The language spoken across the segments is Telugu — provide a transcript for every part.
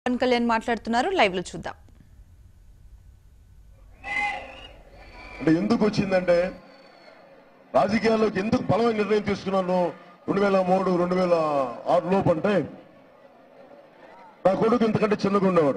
పవన్ కళ్యాణ్ మాట్లాడుతున్నారు లైవ్ లో చూద్దాం అంటే ఎందుకు వచ్చిందంటే రాజకీయాల్లోకి ఎందుకు బలమైన నిర్ణయం తీసుకున్నాను రెండు వేల మూడు రెండు వేల ఆరు లోపు అంటే నా కొడుకు ఇంతకంటే చిన్నగా ఉండేవాడు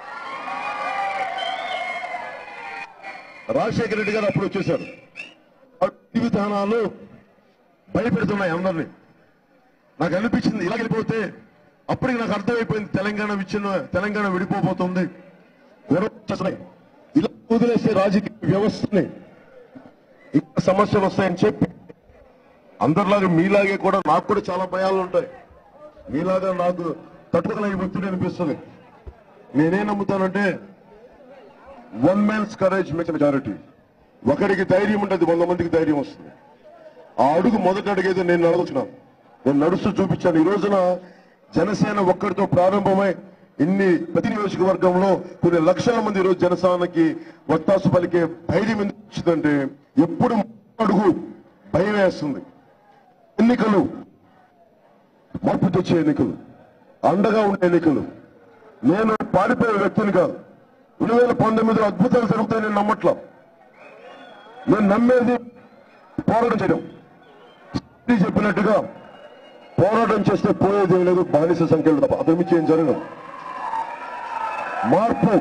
రాజశేఖర రెడ్డి గారు అప్పుడు వచ్చేశారు అట్టి విధానాలు భయపెడుతున్నాయి అందరినీ నాకు అనిపించింది ఇలా వెళ్ళిపోతే అప్పటికి నాకు అర్థమైపోయింది తెలంగాణ విచ్చిన తెలంగాణ విడిపోబోతుంది గొడవ వచ్చేస్తున్నాయి. ఇలా వదిలేసే రాజకీయ వ్యవస్థని ఇంకా సమస్యలు వస్తాయని చెప్పి అందరిలాగా మీలాగే కూడా నాకు కూడా చాలా భయాలు ఉంటాయి మీలాగా నాకు తట్టుకోలేని ఒత్తిడి అనిపిస్తుంది నేనేం నమ్ముతానంటే one man's courage makes majority ఒకరికి ధైర్యం ఉంటుంది వంద మందికి ధైర్యం వస్తుంది ఆ అడుగు మొదటి అడుగేదో నేను నడుచున్నాను నేను నడుస్తూ చూపించాను ఈ రోజున జనసేన ఒక్కడితో ప్రారంభమై ఇన్ని ప్రతి నియోజకవర్గంలో కొన్ని లక్షల మంది ఈ రోజు జనసేనకి వత్తాసు పలికే ధైర్యం ఎందుకు వచ్చిందంటే ఎప్పుడు అడుగు భయం వేస్తుంది ఎన్నికలు మార్పు తెచ్చే ఎన్నికలు అండగా ఉండే ఎన్నికలు నేను పారిపోయే వ్యక్తిని కాదు రెండు వేల పంతొమ్మిదిలో అద్భుతాలు జరుగుతాయి నేను నమ్మట్లా నేను నమ్మేది పోరాటం చేయడం ఇది చెప్పినట్టుగా పోరాటం చేస్తే పోయేది ఏం లేదు బానిస సంఖ్యలు తప్ప అంతకుమించి ఏం జరగదు మార్పు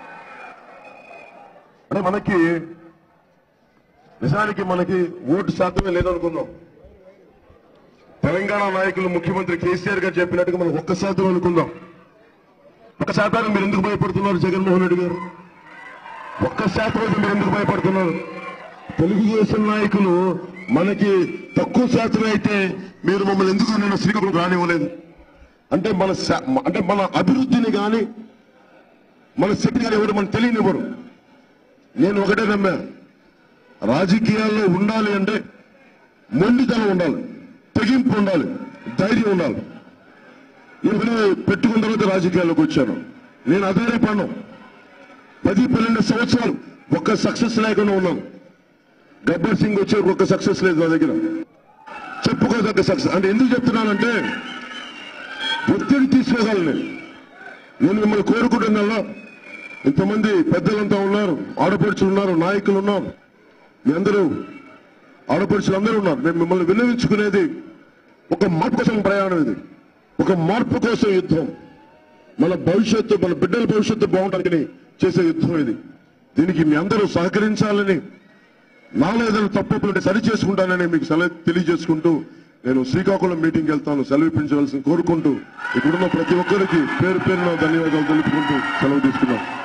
అంటే మనకి నిజానికి మనకి ఓటు శాతమే లేదనుకుందాం తెలంగాణ నాయకులు ముఖ్యమంత్రి కేసీఆర్ గారు చెప్పినట్టుగా మనం ఒక్క శాతం అనుకుందాం ఒక్క శాతానికి మీరు ఎందుకు భయపడుతున్నారు జగన్మోహన్ రెడ్డి గారు ఒక్క శాతం అయితే మీరు ఎందుకు భయపడుతున్నారు తెలుగుదేశం నాయకులు మనకి తక్కువ శాతం అయితే మీరు మమ్మల్ని ఎందుకు నేను శ్రీకాకుళం రానివ్వలేదు అంటే మన శా- అంటే మన అభివృద్ధిని కానీ మన శక్తి కానీ ఎవరు మనకు తెలియనివ్వరు నేను ఒకటే నమ్మా రాజకీయాల్లో ఉండాలి అంటే మొండితనం ఉండాలి తెగింపు ఉండాలి ధైర్యం ఉండాలి ఇవన్నీ పెట్టుకున్న తర్వాత రాజకీయాల్లోకి వచ్చాను నేను అధైర్యపడను పది పన్నెండు సంవత్సరాలు ఒక్క సక్సెస్ లేకుండా ఉన్నాను గబ్బర్ సింగ్ వచ్చే ఒక్క సక్సెస్ లేదు నా దగ్గర చెప్పుకోదగ్గ సక్సెస్ అంటే ఎందుకు చెప్తున్నానంటే ఒత్తిడి తీసుకోగలను నేను నేను మిమ్మల్ని కోరుకుంటున్నా ఇంతమంది పెద్దలంతా ఉన్నారు ఆడపడుచులు ఉన్నారు నాయకులు ఉన్నారు మీ అందరూ ఆడపడుచులు అందరూ ఉన్నారు నేను మిమ్మల్ని విన్నవించుకునేది ఒక మార్పు కోసం ప్రయాణం ఇది ఒక మార్పు కోసం యుద్ధం మన భవిష్యత్తు మన బిడ్డల భవిష్యత్తు బాగుంటానికి చేసే యుద్ధం ఇది దీనికి మీ అందరూ సహకరించాలని నాలో ఏదైనా తప్పు ఉంటే సరి చేసుకుంటానని మీకు సెలవు తెలియజేసుకుంటూ నేను శ్రీకాకుళం మీటింగ్కి వెళ్తాను సెలవు ఇప్పించవలసింది కోరుకుంటూ ఇక్కడున్న ప్రతి ఒక్కరికి పేరు పేరున ధన్యవాదాలు తెలుపుకుంటూ సెలవు తీసుకున్నాను